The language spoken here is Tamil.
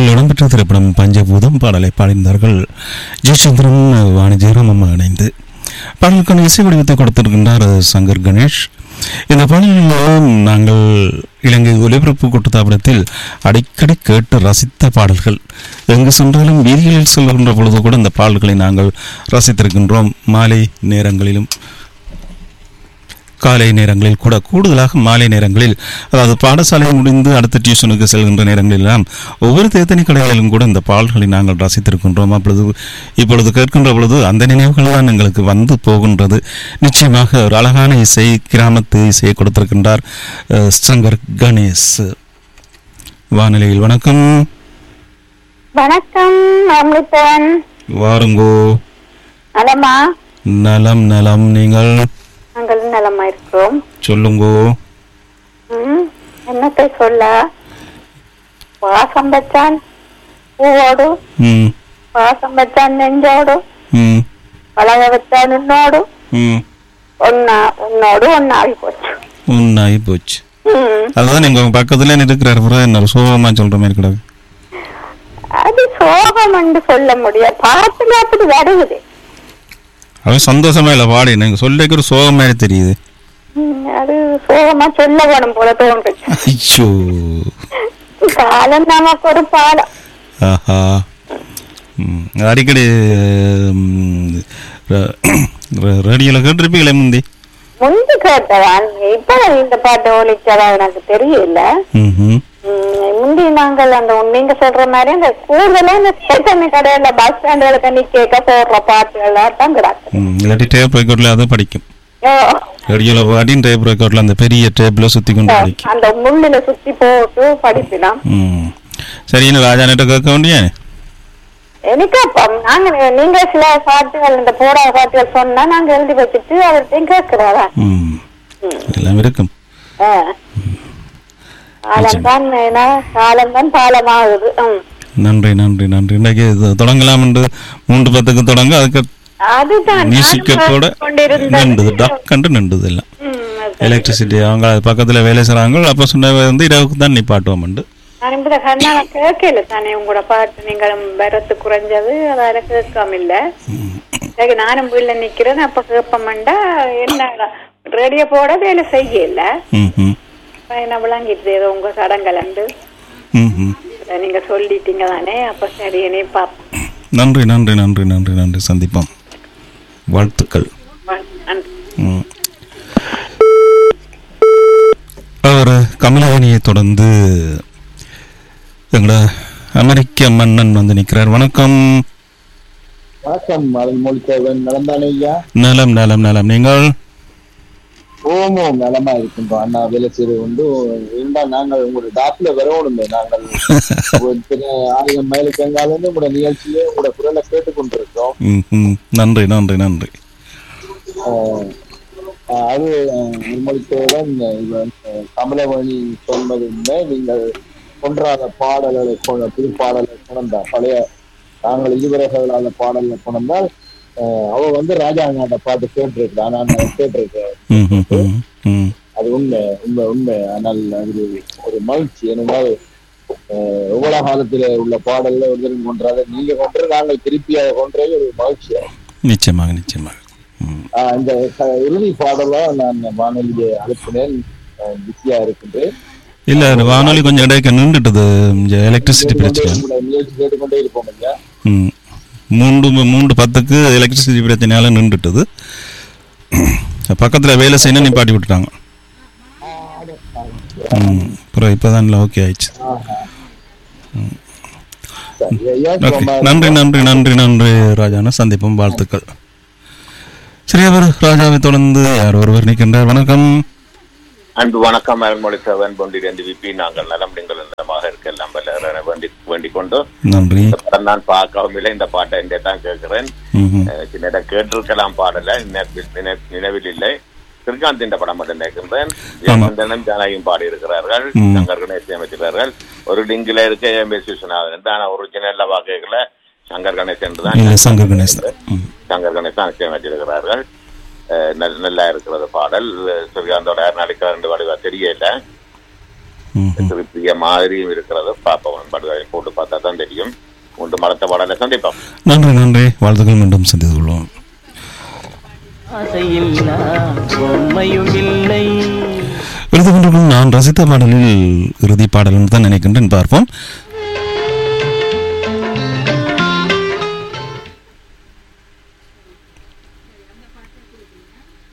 பாடல் இடம்பெற்ற திரைப்படம் பஞ்சபூதம் பாடலை பாடினார்கள் ஜெயச்சந்திரன் வாணிஜெயராமம் இணைந்து பாடலுக்கான இசை வடிவத்தை கொடுத்திருக்கின்றார் சங்கர் கணேஷ் இந்த பாடலில் மூலம் நாங்கள் இலங்கை ஒலிபரப்பு கூட்டத்தாபனத்தில் அடிக்கடி கேட்டு ரசித்த பாடல்கள் எங்கு சென்றாலும் வீதிகளில் செல்கின்ற பொழுது கூட இந்த பாடல்களை நாங்கள் ரசித்திருக்கின்றோம் மாலை நேரங்களிலும் காலை நேரங்களில் கூட கூடுதலாக மாலை நேரங்களில் அதாவது பாடசாலை முடிந்து அடுத்த டியூஷனுக்கு செல்கின்ற நேரங்களிலெல்லாம் ஒவ்வொரு தேத்தனி கடைகளிலும் கூட இந்த பாடல்களை நாங்கள் ரசித்திருக்கின்றோம் அப்பொழுது இப்பொழுது கேட்கின்ற பொழுது அந்த நினைவுகள் தான் எங்களுக்கு வந்து போகின்றது நிச்சயமாக ஒரு அழகான இசை கிராமத்து இசையை கொடுத்திருக்கின்றார் அஹ், சங்கர் கணேஷ் வானிலையில் வணக்கம் வணக்கம் அமிர்தன் வாருங்கோ நலமா நலம் நலம் நீங்கள் நாங்கள் நலமா இருக்கிறோம் சொல்லுங்கோ ம், என்னத்தை சொல்ல பாசம் வச்சான் பூவோடு ம் பாசம் வச்சான் நெஞ்சோடு ம் பழக வச்சான் உன்னோடு ம் ஒன்னா உன்னோடு ஒன்னாகி போச்சு உன்னாகி போச்சு ம், அதுதான் எங்க பக்கத்துல இருக்கிறார் பிறகு என்ன சோகமா சொல்ற மாதிரி கிடக்கு அது சோகம் என்று சொல்ல முடியாது பாட்டுல அப்படி வருகுது அவன் சந்தோஷமா இல்ல பாடி எனக்கு சொல்லிக்க ஒரு சோகம் மாதிரி தெரியுது ம், அது சோகமா சொல்ல வேணும் போல தோன்றுச்சு ஐயோ காலம் நமக்கு ஒரு பாலம் ஆஹா ம், அடிக்கடி ம், ர- ர- ரேடியோல கேட்டிருப்பீங்களே முந்தி முந்தி கேட்டதான் இப்ப இந்த பாட்டு ஒழிச்சதா எனக்கு தெரியல ம்ஹும். உம், முந்தி நாங்கள் அந்த நீங்க சொல்ற மாதிரி அந்த கூடுதலா இந்த ஸ்டேஷன் கடையில பஸ் ஸ்டாண்டுகளுக்கு நீ கேட்க போடுற பாட்டுகளா தான் கிடக்கு ம், இல்லாட்டி டேப் ரெக்கார்ட்ல அது படிக்கும் ஓ, ரேடியோல பாடி டேப் ரெக்கார்ட்ல அந்த பெரிய டேப்ல சுத்தி கொண்டு படிக்கும் அந்த முள்ளுல சுத்தி போட்டு படிப்பினான் ம் சரி இன்னும் ராஜா நேட்ட கேட்க வேண்டிய எனக்கு அப்ப நாங்க நீங்க சில பாட்டுகள் இந்த போடாத பாட்டுகள் சொன்னா நாங்க எழுதி வச்சுட்டு அவர்கிட்டையும் கேட்கிறதா ம் எல்லாம் இருக்கும் காலம் தான் ஏன்னா காலம் தான் பாலமாகுது உம். நன்றி நன்றி நன்றி இன்றைக்கு இது தொடங்கலாம் என்று மூன்று பத்துக்கு தொடங்க அதுக்கு அதுதான் மியூசிக்கத்தோட நான் கொண்டிருந்தேன் நின்றுது டக்கண்டு நின்றுது எல்லாம் உம், அது எலக்ட்ரிசிட்டி அவங்க அது பக்கத்துல வேலை செய்றாங்க அப்ப சொன்ன வந்து இரவுக்கு தான் நிப்பாட்டுவோம் நான் இப்ப கண்ணால கேட்கல தானே உங்களோட பாட்டு நீங்கள் வரத்து குறைஞ்சது அதால கேட்காம இல்ல சரி, நானும் வீட்டுல நிக்கிறேன் அப்ப கேட்பமாண்டா என்ன ரேடியோ போட வேலை செய்யல ம் ம் என்ன விளங்கிட்டு ஏதோ உங்க சடங்கலண்டு ம் ம் இதை நீங்க சொல்லிட்டீங்க தானே அப்ப சரி என்னை பாப்போம் நன்றி நன்றி நன்றி நன்றி நன்றி சந்திப்போம் வாழ்த்துக்கள் நன்றி ம். அவர் கமலவாணியை தொடர்ந்து எங்களோட அமெரிக்க மன்னன் வந்து நிற்கிறார் வணக்கம் வணக்கம் அருள்மொழி தேவன் நலந்தானே ஐயா நலம் நலம் நலம் நீங்கள் ஓமோ நலமா இருக்கின்றோம் அண்ணா வேலை செய்து கொண்டு இருந்தால் நாங்கள் உங்களுடைய டாப்ல வரணுமே நாங்கள் ஒரு சில ஆயிரம் மைலுக்கு எங்காலும் உங்களோட நிகழ்ச்சியிலே உங்களோட குரலை கேட்டுக் கொண்டிருக்கிறோம் ம் ம் நன்றி நன்றி நன்றி ஆஹ் ஆஹ் அது அருள்மொழி தேவன் இவன் கமலவாணி சொன்னது உண்மை நீங்கள் கொன்றாத பாடல்களை கொ- புது பாடலை கொண்டார் பழைய நாங்கள் இதுவரைகளாத பாடல்களை கொண்டால் அவ வந்து ராஜா நாட்ட பாட்டு கேட்டிருக்கிறான் நான் கேட்டிருக்கேன் ம் ம் ம் ம் அது உண்மை உண்மை உண்மை ஆனால் அது ஒரு மகிழ்ச்சி என்னென்னால் அஹ், எவ்வளவு காலத்துல உள்ள பாடல்ல ஒருத்தரும் கொன்றாத நீங்க கொன்று நாங்கள் திருப்பி அதை கொன்றது ஒரு மகிழ்ச்சியா நிச்சயமாக நிச்சயமாக ம் ஆஹ் இந்த க- இறுதி பாடலா நான் வானொலியை அனுப்பினேன் பிஸியா இருக்கின்றேன் இல்ல அது வானொலி கொஞ்சம் இடைக்க நின்றுட்டுது எலக்ட்ரிசிட்டி பிரச்சனை உங்களுடைய நிகழ்ச்சி கேட்டுக்கொண்டே இருப்போம் ஐயா ம் மூன்று மூன்று பத்துக்கு எலக்ட்ரிசிட்டி பிரச்சனையால நின்றுட்டுது பக்கத்துல வேலை செய்யணும் நிப்பாட்டி விட்டுட்டாங்க ம் அப்புறம் இப்போதான் ஓகே ஆயிடுச்சு சரி, ஐயா ஓகே சும்மா நன்றி நன்றி நன்றி நன்றி ராஜான சந்திப்போம் வாழ்த்துக்கள் சரி அவர் ராஜாவை தொடர்ந்து யார் ஒருவர் நிற்கின்றார் வணக்கம் அன்பு வணக்கம் அருள்மொழி சேவன் பொண்டிரண்டு விபி நாங்கள் நலம் நீங்கள் நலமாக இருக்க எல்லாம் வல்ல வேண்டி வேண்டிக் கொண்டு நன்றி இந்த படம் நான் பார்க்கவும் இல்லை இந்த பாட்டை இங்கே தான் கேட்கிறேன் ம்ஹும். அஹ் சின்னதா கேட்டிருக்கலாம் பாடல நினைவில் நினை- நினைவில் இல்லை ஸ்ரீகாந்த் இந்த படம் மட்டும் நினைக்கின்றேன் ஜெயச்சந்திரனும் ஜானகியும் பாடி இருக்கிறார்கள் ம். சங்கர் கணேசன் அமைச்சிருக்கிறார்கள் ஒரு லிங்கில இருக்க எம் எஸ் விஸ்வநாதன் ஆனா ஒரிஜினல்ல வாக்குகளை சங்கர் கணேசன் இல்ல தான் சங்கர் கணேசன் ம். சங்கர் கணேசன் இசையமைச்சிருக்கிறார்கள் அஹ் நல்ல- நல்லா இருக்கிறது பாடல் சூர்யாந்தோட நாளைக்கு ரெண்டு வடிவா தெரியல ம், ம். திருப்பிய மாதிரியும் இருக்கிறது பார்ப்போம் படுகதை போட்டு பார்த்தா தான் தெரியும் ஒன்று மரத்த பாடலை சந்திப்போம் நன்றி நன்றி வாழ்த்துக்கள் மீண்டும் சந்தித்து கொள்வோம் ஆசையில்லா பொம்மையும் இல்லை எழுதுகின்றவர்கள் நான் ரசித்த பாடலில் இறுதி பாடல் என்று தான் நினைக்கின்றேன் பார்ப்போம்